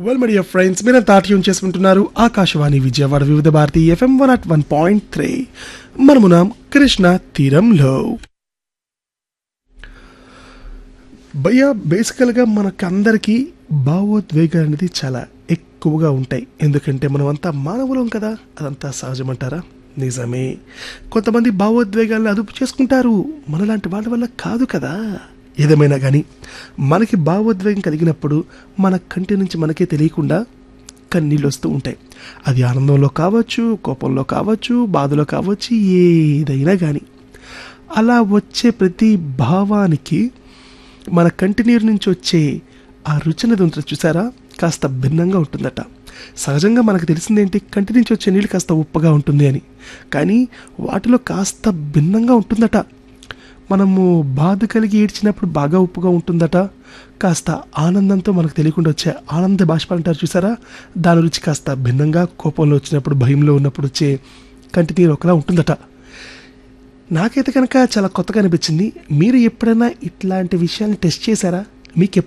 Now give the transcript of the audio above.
well my dear friends మీరంతా tune చేసుకుంటున్నారు Akashvani Vijayawada Vividha Bharati FM one at one point three మనమునాం కృష్ణ తీరంలో భయ్య బేసికల్గా మనకందరికీ భావోద్వేగాలు అనేది చాలా ఎక్కువగా ఉంటాయి ఎందుకంటే మనమంతా మానవులం కదా అదంతా సహజమంటారా నిజమే కొంతమంది భావోద్వేగాలను అదుపు చేసుకుంటారు మనలాంటి వాళ్ళ వల్ల కాదు కదా ఏదేమైనా కానీ మనకి భావోద్వేగం కలిగినప్పుడు మన కంటి నుంచి మనకే తెలియకుండా కన్నీళ్ళు వస్తూ ఉంటాయి అది ఆనందంలో కావచ్చు కోపంలో కావచ్చు బాధలో కావచ్చు ఏదైనా కానీ అలా వచ్చే ప్రతి భావానికి మన కంటినీరు నుంచి వచ్చే ఆ రుచి అనేది ఉంటుంది చూసారా కాస్త భిన్నంగా ఉంటుందట సహజంగా మనకు తెలిసిందేంటి కంటి నుంచి వచ్చే నీళ్ళు కాస్త ఉప్పగా ఉంటుంది అని కానీ వాటిలో కాస్త భిన్నంగా ఉంటుందట మనము బాధ కలిగి ఏడ్చినప్పుడు బాగా ఉప్పుగా ఉంటుందట కాస్త ఆనందంతో మనకు తెలియకుండా వచ్చే ఆనంద బాష్పాలు అంటారు చూసారా దాని రుచి కాస్త భిన్నంగా కోపంలో వచ్చినప్పుడు భయంలో ఉన్నప్పుడు వచ్చే కంటి నీరు ఒకలా ఉంటుందట నాకైతే కనుక చాలా కొత్తగా అనిపించింది మీరు ఎప్పుడైనా ఇట్లాంటి విషయాన్ని టెస్ట్ చేశారా మీకు